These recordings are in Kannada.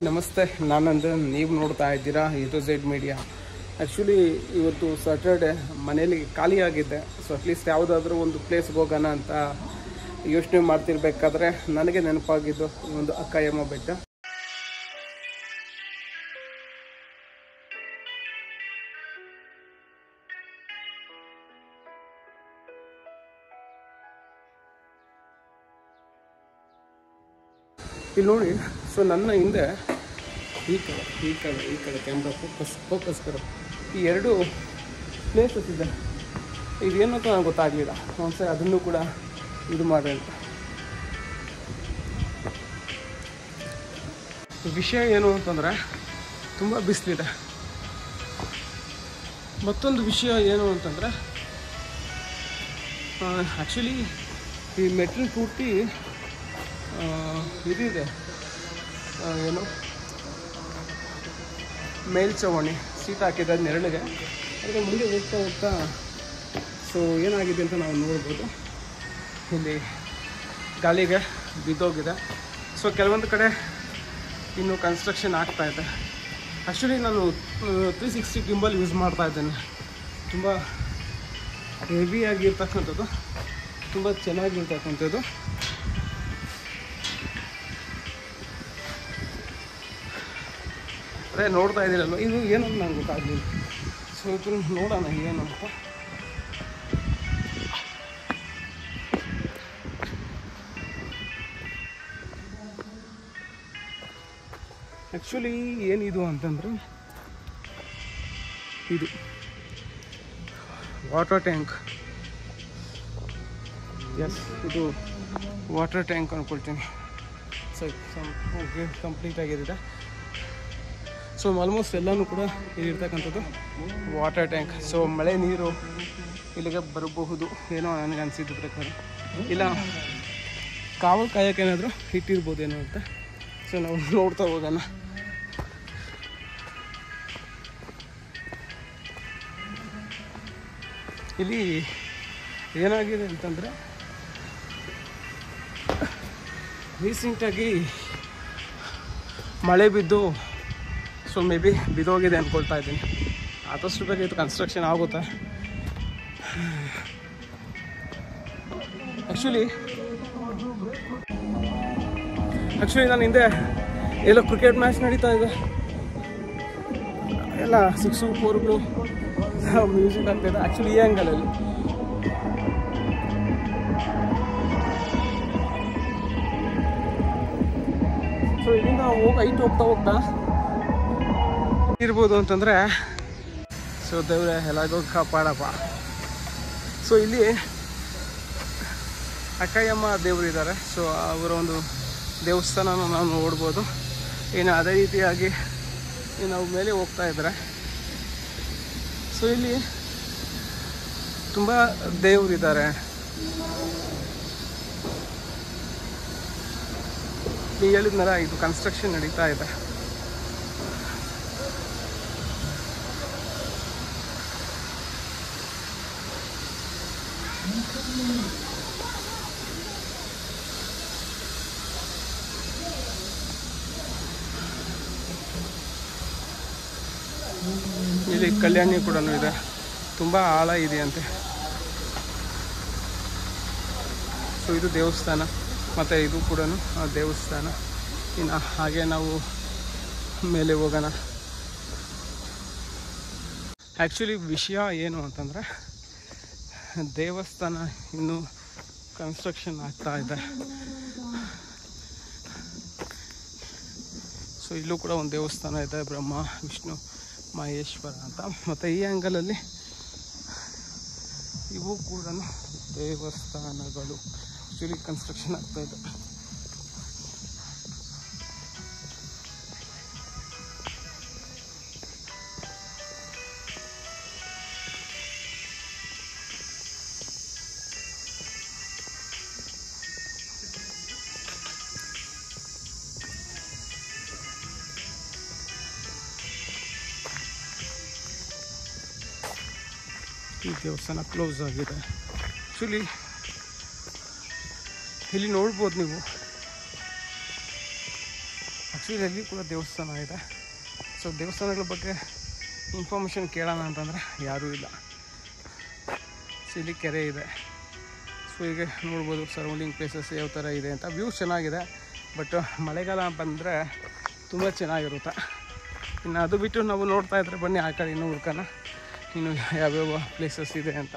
ನಮಸ್ತೆ ನಾನಂದು ನೀವು ನೋಡ್ತಾ ಇದ್ದೀರಾ ಇದು ಝೆಡ್ ಮೀಡಿಯಾ ಆ್ಯಕ್ಚುಲಿ ಇವತ್ತು ಸ್ಯಾಟರ್ಡೆ ಮನೇಲಿ ಖಾಲಿಯಾಗಿದ್ದೆ ಸೊ ಅಟ್ಲೀಸ್ಟ್ ಯಾವುದಾದ್ರೂ ಒಂದು ಪ್ಲೇಸ್ಗೆ ಹೋಗೋಣ ಅಂತ ಯೋಚನೆ ಮಾಡ್ತಿರ್ಬೇಕಾದ್ರೆ ನನಗೆ ನೆನಪಾಗಿದ್ದು ಈ ಒಂದು ಅಕ್ಕಯ್ಯಮ್ಮ ಬೆಟ್ಟ ಇಲ್ಲಿ ನೋಡಿ ಸೊ ನನ್ನ ಹಿಂದೆ ಈ ಕಡೆ ಈ ಕಡೆ ಈ ಕಡೆ ಕ್ಯಾಮ್ರಾ ಫೋಕಸ್ ಫೋಕಸ್ ಕಡೆ ಈ ಎರಡು ಪ್ಲೇಸಸ್ ಇದೆ ಇದೇನು ಅಂತ ನನಗೆ ಗೊತ್ತಾಗಲಿಲ್ಲ ಒಂದ್ಸರಿ ಅದನ್ನು ಕೂಡ ಇದು ಮಾಡಿ ಅಂತ ವಿಷಯ ಏನು ಅಂತಂದರೆ ತುಂಬ ಬಿಸಿಲಿದೆ ಮತ್ತೊಂದು ವಿಷಯ ಏನು ಅಂತಂದರೆ ಆ್ಯಕ್ಚುಲಿ ಈ ಮೆಟ್ಲ್ ಪೂರ್ತಿ ಆ, ಇದಿದೆ ಆ, ಏನು ಮೇಲ್ಛಾವಣಿ ಸೀಟ್ ಹಾಕಿದ ನೆರಳಿಗೆ ಅದಕ್ಕೆ ಮುಂದೆ ಹೋಗ್ತಾ ಹೋಗ್ತಾ ಸೊ ಏನಾಗಿದೆ ಅಂತ ನಾವು ನೋಡ್ಬೋದು ಇಲ್ಲಿ ಗಾಳಿಗೆ ಬಿದ್ದೋಗಿದೆ ಸೊ ಕೆಲವೊಂದು ಕಡೆ ಇನ್ನು ಕನ್ಸ್ಟ್ರಕ್ಷನ್ ಆಗ್ತಾ ಇದೆ ಆ್ಯಕ್ಚುಲಿ ನಾನು ತ್ರೀ ಸಿಕ್ಸ್ಟಿ ಗಿಂಬಲ್ ಯೂಸ್ ಮಾಡ್ತಾ ಇದ್ದೇನೆ ತುಂಬ ಹೆವಿಯಾಗಿರ್ತಕ್ಕಂಥದ್ದು ತುಂಬ ಚೆನ್ನಾಗಿರ್ತಕ್ಕಂಥದ್ದು ಅದೇ ನೋಡ್ತಾ ಇದ್ದೀರಲ್ವ ಇದು ಏನು ಅಂತ ನಂಗೆ ಗೊತ್ತಾಗಲಿಲ್ಲ ಸೊ ಇದು ನೋಡೋಣ ಏನು ಅಂತ ಆ್ಯಕ್ಚುಲಿ ಏನಿದು ಅಂತಂದ್ರೆ ಇದು ವಾಟರ್ ಟ್ಯಾಂಕ್ ಎಸ್ ಇದು ವಾಟರ್ ಟ್ಯಾಂಕ್ ಅಂದ್ಕೊಳ್ತೀನಿ ಸೊ ಕಂಪ್ಲೀಟ್ ಆಗಿದೆ ಸೊ ಆಲ್ಮೋಸ್ಟ್ ಎಲ್ಲನೂ ಕೂಡ ಇಲ್ಲಿರ್ತಕ್ಕಂಥದ್ದು ವಾಟರ್ ಟ್ಯಾಂಕ್ ಸೊ ಮಳೆ ನೀರು ಇಲ್ಲಿಗೆ ಬರಬಹುದು ಏನೋ ನನಗೆ ಅನಿಸಿದ ಪ್ರಕಾರ ಇಲ್ಲ ಕಾವಲು ಕಾಯಕ್ಕೆ ಏನಾದರೂ ಇಟ್ಟಿರ್ಬೋದೇನೋ ಅಂತ ಸೊ ನಾವು ನೋಡ್ತಾ ಹೋಗೋಣ ಇಲ್ಲಿ ಏನಾಗಿದೆ ಅಂತಂದರೆ ರೀಸೆಂಟಾಗಿ ಮಳೆ ಬಿದ್ದು ಸೊ ಮೇ ಬಿ ಬಿದೋಗಿದೆ ಅಂದ್ಕೊಳ್ತಾ ಇದ್ದೀನಿ ಆದಷ್ಟು ಬೇಗ ಇದು ಕನ್ಸ್ಟ್ರಕ್ಷನ್ ಆಗುತ್ತೆ ಆ್ಯಕ್ಚುಲಿ ಆ್ಯಕ್ಚುಲಿ ನಾನು ಹಿಂದೆ ಎಲ್ಲೋ ಕ್ರಿಕೆಟ್ ಮ್ಯಾಚ್ ನಡೀತಾ ಇದೆ ಎಲ್ಲ ಸಿಕ್ಸು ಫೋರ್ಗಳು ಮ್ಯೂಸಿಕ್ ಆಗ್ತಾಯಿದೆ ಆ್ಯಕ್ಚುಲಿ ಈ ಆ್ಯಂಗಲಲ್ಲಿ ಸೊ ಇಲ್ಲಿಂದ ಹೋಗಿ ಹೈಟ್ ಹೋಗ್ತಾ ಹೋಗ್ತಾ ಇರ್ಬೋದು ಅಂತಂದರೆ ಸೊ ದೇವ್ರೆ ಎಲ್ಲರಿಗೂ ಕಾಪಾಡಪ್ಪ ಸೊ ಇಲ್ಲಿ ಅಕ್ಕಯ್ಯಮ್ಮ ದೇವರು ಇದ್ದಾರೆ ಸೊ ಅವರ ಒಂದು ದೇವಸ್ಥಾನನ ನಾವು ನೋಡ್ಬೋದು ಇನ್ನು ಅದೇ ರೀತಿಯಾಗಿ ಇನ್ನು ನಾವು ಮೇಲೆ ಹೋಗ್ತಾ ಇದ್ದಾರೆ ಸೊ ಇಲ್ಲಿ ತುಂಬ ದೇವರಿದ್ದಾರೆ ನೀವು ಹೇಳಿದ್ನಲ್ಲ ಇದು ಕನ್ಸ್ಟ್ರಕ್ಷನ್ ನಡೀತಾ ಇದೆ ಇಲ್ಲಿ ಕಲ್ಯಾಣಿ ಕೂಡ ಇದೆ ತುಂಬ ಆಳ ಇದೆಯಂತೆ ಸೊ ಇದು ದೇವಸ್ಥಾನ ಮತ್ತು ಇದು ಕೂಡ ದೇವಸ್ಥಾನ ಇನ್ನು ಹಾಗೆ ನಾವು ಮೇಲೆ ಹೋಗೋಣ ಆ್ಯಕ್ಚುಲಿ ವಿಷಯ ಏನು ಅಂತಂದರೆ ದೇವಸ್ಥಾನ ಇನ್ನೂ ಕನ್ಸ್ಟ್ರಕ್ಷನ್ ಆಗ್ತಾ ಇದೆ ಸೊ ಇಲ್ಲೂ ಕೂಡ ಒಂದು ದೇವಸ್ಥಾನ ಇದೆ ಬ್ರಹ್ಮ ವಿಷ್ಣು ಮಹೇಶ್ವರ ಅಂತ ಮತ್ತು ಈ ಆ್ಯಂಗಲಲ್ಲಿ ಇವು ಕೂಡ ದೇವಸ್ಥಾನಗಳು ಆ್ಯಕ್ಚುಲಿ ಕನ್ಸ್ಟ್ರಕ್ಷನ್ ಆಗ್ತಾ ಇದೆ ಈ ದೇವಸ್ಥಾನ ಕ್ಲೋಸ್ ಆಗಿದೆ ಆ್ಯಕ್ಚುಲಿ ಇಲ್ಲಿ ನೋಡ್ಬೋದು ನೀವು ಆ್ಯಕ್ಚುಲಿ ಅಲ್ಲಿ ಕೂಡ ದೇವಸ್ಥಾನ ಇದೆ ಸೊ ದೇವಸ್ಥಾನಗಳ ಬಗ್ಗೆ ಇನ್ಫಾರ್ಮೇಷನ್ ಕೇಳೋಣ ಅಂತಂದರೆ ಯಾರೂ ಇಲ್ಲ ಸೊ ಇಲ್ಲಿ ಕೆರೆ ಇದೆ ಸೊ ಈಗ ನೋಡ್ಬೋದು ಸರೌಂಡಿಂಗ್ ಪ್ಲೇಸಸ್ ಯಾವ ಥರ ಇದೆ ಅಂತ ವ್ಯೂ ಚೆನ್ನಾಗಿದೆ ಬಟ್ ಮಳೆಗಾಲ ಬಂದರೆ ತುಂಬ ಚೆನ್ನಾಗಿರುತ್ತೆ ಇನ್ನು ಅದು ಬಿಟ್ಟು ನಾವು ನೋಡ್ತಾ ಇದ್ರೆ ಬನ್ನಿ ಆ ಕಡೆ ಇನ್ನೂ ಹುಡ್ಕೋಣ ಇನ್ನು ಯಾವ್ಯಾವ ಪ್ಲೇಸಸ್ ಇದೆ ಅಂತ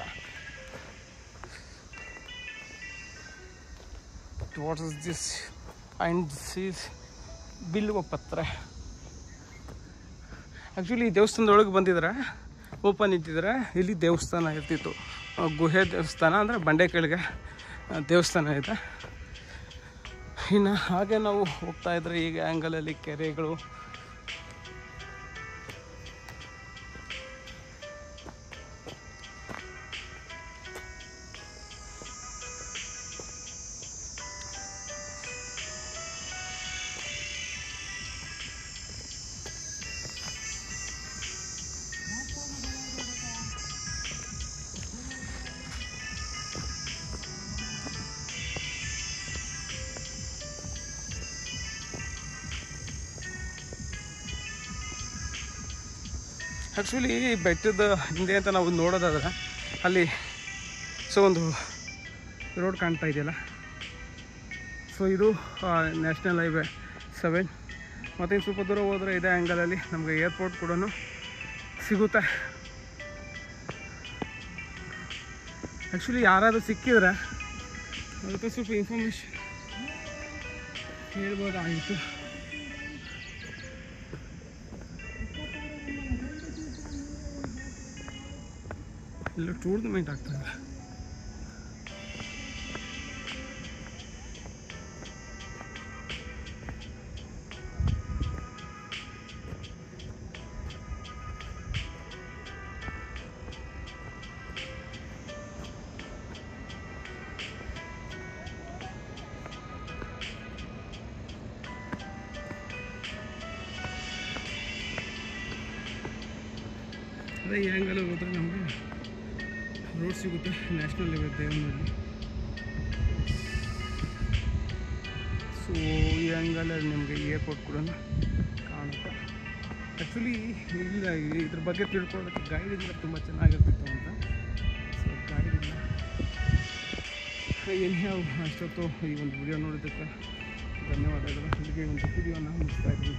what is this and this is ಬಿಲ್ವ ಪತ್ರೆ ಆ್ಯಕ್ಚುಲಿ ದೇವಸ್ಥಾನದೊಳಗೆ ಬಂದಿದ್ರೆ ಓಪನ್ ಇದ್ದಿದ್ರೆ ಇಲ್ಲಿ ದೇವಸ್ಥಾನ ಇರ್ತಿತ್ತು ಆ, ಗುಹೆ ದೇವಸ್ಥಾನ ಅಂದರೆ ಬಂಡೆ ಕೆಳಗೆ ಆ, ದೇವಸ್ಥಾನ ಇದೆ ಇನ್ನು ಹಾಗೆ ನಾವು ಹೋಗ್ತಾ ಇದ್ರೆ ಈಗ ಆ್ಯಂಗಲಲ್ಲಿ ಕೆರೆಗಳು ಆ್ಯಕ್ಚುಲಿ ಬೆಟ್ಟದ ಹಿಂದೆ ಅಂತ ನಾವು ನೋಡೋದಾದ್ರೆ ಅಲ್ಲಿ ಸೊ ಒಂದು ರೋಡ್ ಕಾಣ್ತಾ ಇದೆಯಲ್ಲ ಸೊ ಇದು ನ್ಯಾಷನಲ್ ಹೈವೇ ಸೆವೆನ್ ಮತ್ತು ಇನ್ನು ಸ್ವಲ್ಪ ದೂರ ಹೋದರೆ ಇದೇ ಆ್ಯಂಗಲಲ್ಲಿ ನಮಗೆ ಏರ್ಪೋರ್ಟ್ ಕೂಡ ಸಿಗುತ್ತೆ ಆ್ಯಕ್ಚುಲಿ ಯಾರಾದರೂ ಸಿಕ್ಕಿದ್ರೆ ಅದಕ್ಕೆ ಸ್ವಲ್ಪ ಇನ್ಫಾರ್ಮೇಷನ್ ಹೇಳ್ಬೋದಾಗಿತ್ತು ಇಲ್ಲ ಟೂರ್ನಮೆಂಟ್ ಆಗ್ತದೆ ಅದೇ ಈ ಆ್ಯಂಗಲಲ್ಲಿ ಹೋದ್ರೆ ನಮಗೆ ರೋಡ್ ಸಿಗುತ್ತೆ ನ್ಯಾಷನಲ್ ಲೆವೆಲ್ ದೇವನಹಳ್ಳಿ ಸೊ ಈ ಆ್ಯಂಗಲಲ್ಲಿ ನಿಮಗೆ ಏರ್ಪೋರ್ಟ್ ಕೂಡ ಕಾಣುತ್ತೆ ಆ್ಯಕ್ಚುಲಿ ಇಲ್ಲ ಇದ್ರ ಬಗ್ಗೆ ತಿಳ್ಕೊಳ್ಳೋದಕ್ಕೆ ಗೈಡ್ ಇದ್ರೆ ತುಂಬ ಚೆನ್ನಾಗಿರ್ತಿತ್ತು ಅಂತ ಸೊ ಗೈಡ್ ಇಲ್ಲ ಎನ್ಯಾವ ಅಷ್ಟೊತ್ತು ಈ ಒಂದು ವಿಡಿಯೋ ನೋಡೋದಕ್ಕೆ ಧನ್ಯವಾದಗಳು ಇಲ್ಲಿಗೆ ಒಂದು ವಿಡಿಯೋನ ಮುಗಿಸ್ತಾ ಇದ್ದೀನಿ